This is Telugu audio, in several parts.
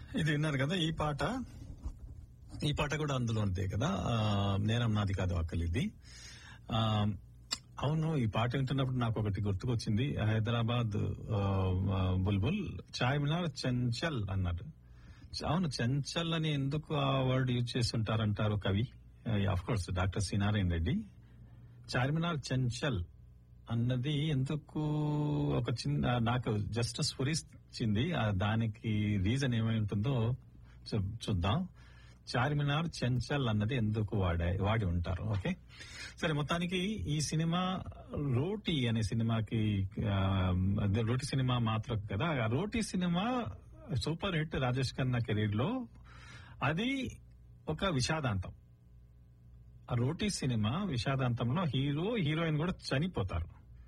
ఇది విన్నారు కదా ఈ పాట ఈ పాట కూడా అందులో ఉంటే కదా ఆ, నేరం నాది కాదు అక్కలు ఇది ఆ, అవును ఈ పాట వింటున్నప్పుడు నాకు ఒకటి గుర్తుకొచ్చింది హైదరాబాద్ ఆ, ఆ, బుల్బుల్ చాయ్ మినార్ చంచల్ అన్నారు అవును చంచల్ అని ఎందుకు ఆ వర్డ్ యూజ్ చేస్తుంటారంటారు కవి of course doctor C Narayana Reddy Charminar Chanchal అన్నది ఎందుకు ఒక చిన్న నాకు జస్ట్ స్ఫురిస్తుంది ఆ దానికి రీజన్ ఏమై ఉంటుందో చూ- చూద్దాం చార్మినార్ చంచల్ అన్నది ఎందుకు వాడా వాడి ఉంటారు ఓకే సరే మొత్తానికి ఈ సినిమా రోటీ అనే సినిమాకి ఆ, అదే రోటీ సినిమా మాత్రం కదా ఆ Roti cinema super hit Rajesh Khanna career లో అది ఒక విషాదాంతం ఆ రోటీ సినిమా విషాదాంతంలో హీరో హీరోయిన్ కూడా చనిపోతారు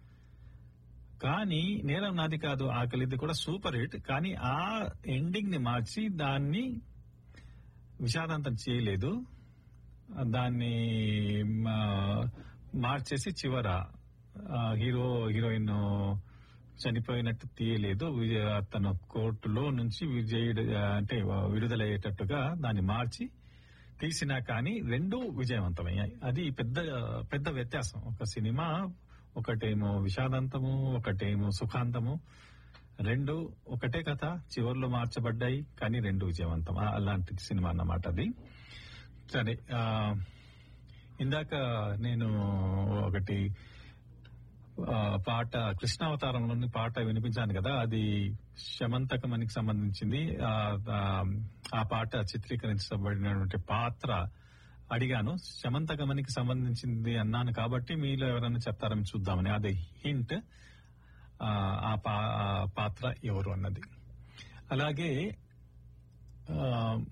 కానీ నేరం నాది కాదు ఆకలిది కూడా సూపర్ హిట్ కానీ ఆ ఎండింగ్ ని మార్చి దాన్ని విషాదాంతం చేయలేదు దాన్ని ఆ, మార్చేసి చివర ఆ, హీరో హీరోయిన్ చనిపోయినట్టు తీయలేదు విజయ- తన కోర్టులో నుంచి విజయుడు ఆ, అంటే విడుదలయ్యేటట్టుగా దాన్ని మార్చి తీసినా కానీ రెండు విజయవంతమయ్యాయి అది పెద్ద పెద్ద వ్యత్యాసం ఒక సినిమా ఒకటేమో విషాదాంతము ఒకటేమో సుఖాంతము రెండు ఒకటే కథ చివర్లో మార్చబడ్డాయి కానీ రెండు విజయవంతం ఆ- అలాంటి సినిమా అన్నమాట అది సరే ఆ, ఇందాక నేను ఒకటి ఆ, పాట కృష్ణావతారంలోని పాట వినిపించాను కదా అది శమంతకమనికి సంబంధించింది ఆ, ఆ, ఆ పాట చిత్రీకరించబడినటువంటి పాత్ర అడిగాను శమంతకమనికి సంబంధించింది అన్నాను కాబట్టి మీలో ఎవరైనా చెప్తారని చూద్దామని అదే హింట్ ఆ, ఆ పా- ఆ పాత్ర ఎవరు అన్నది అలాగే ఆ,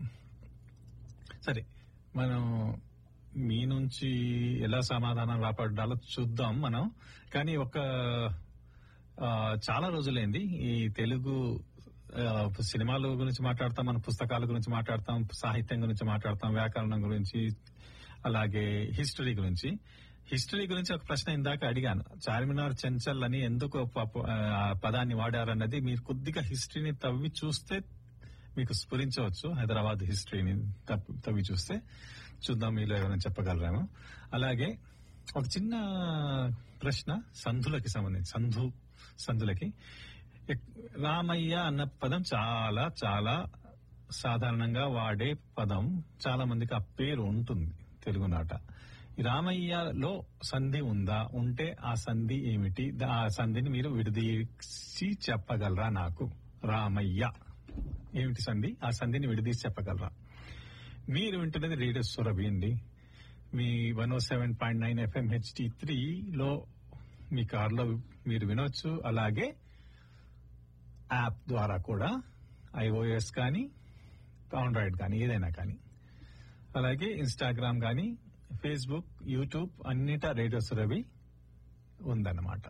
సరే మనం మీ నుంచి ఎలా సమాధానం రాపడాలో చూద్దాం మనం కానీ ఒక ఆ, చాలా రోజులైంది ఈ తెలుగు ఆ, సినిమాల గురించి మాట్లాడతాం మన పుస్తకాల గురించి మాట్లాడతాం సాహిత్యం గురించి మాట్లాడతాం వ్యాకరణం గురించి అలాగే హిస్టరీ గురించి హిస్టరీ గురించి ఒక ప్రశ్న ఇందాక అడిగాను చార్మినార్ చెంచల్ అని ఎందుకు ప- ఆ పదాన్ని వాడారన్నది మీరు కొద్దిగా హిస్టరీని తవ్వి చూస్తే మీకు స్ఫురించవచ్చు హైదరాబాద్ హిస్టరీని తప్ప- తవ్వి చూస్తే చూద్దాం మీలో ఎవరైనా చెప్పగలరేమో అలాగే ఒక చిన్న ప్రశ్న సంధులకి సంబంధించి సంధు సంధులకి ఎక్- రామయ్య అన్న పదం చాలా చాలా సాధారణంగా వాడే పదం చాలా మందికి ఆ పేరు ఉంటుంది తెలుగునాట ఈ రామయ్యలో సంధి ఉందా ఉంటే ఆ సంధి ఏమిటి దా- ఆ సంధిని మీరు విడదీసి చెప్పగలరా నాకు రామయ్య ఏమిటి సంధి ఆ సంధిని విడదీసి చెప్పగలరా మీరు వింటున్నది రేడియో సురభి అండి మీ one O seven point nine F M H D త్రీలో మీ కార్లో మీరు వినొచ్చు అలాగే యాప్ ద్వారా కూడా ఐఓఎస్ కానీ ఆండ్రాయిడ్ కానీ ఏదైనా కానీ అలాగే ఇన్స్టాగ్రామ్ కానీ ఫేస్బుక్ యూట్యూబ్ అన్నిట రేడియో సురభి ఉందన్నమాట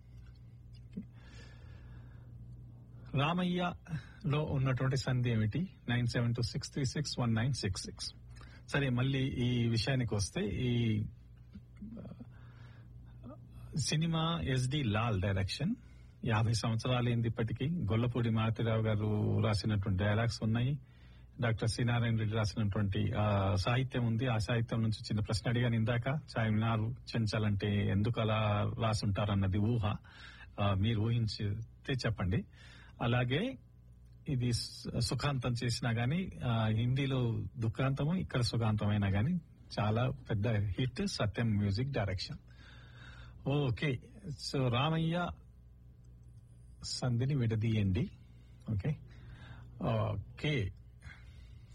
రామయ్యలో ఉన్నటువంటి సంధి ఏమిటి nine seven two six three six one nine six six సరే మళ్ళీ ఈ విషయానికి వస్తే ఈ ఆ, సినిమా ఎస్డి లాల్ డైరెక్షన్ యాభై సంవత్సరాలైంది ఇప్పటికీ గొల్లపూడి మారుతిరావు గారు రాసినటువంటి డైలాగ్స్ ఉన్నాయి డాక్టర్ సి నారాయణ రెడ్డి రాసినటువంటి ఆ, సాహిత్యం ఉంది ఆ సాహిత్యం నుంచి చిన్న ప్రశ్న అడిగాను ఇందాక చార్మినార్ చెంచాలంటే ఎందుకు అలా రాసుంటారన్నది ఊహ ఆ, మీరు ఊహించితే చెప్పండి అలాగే ఇది సు- సుఖాంతం చేసినా గానీ ఆ, హిందీలో దుఃఖాంతము ఇక్కడ సుఖాంతమైనా గానీ చాలా పెద్ద hit Satyam music direction okay so Ramayya సంధిని విడదీయండి ఓకే ఓకే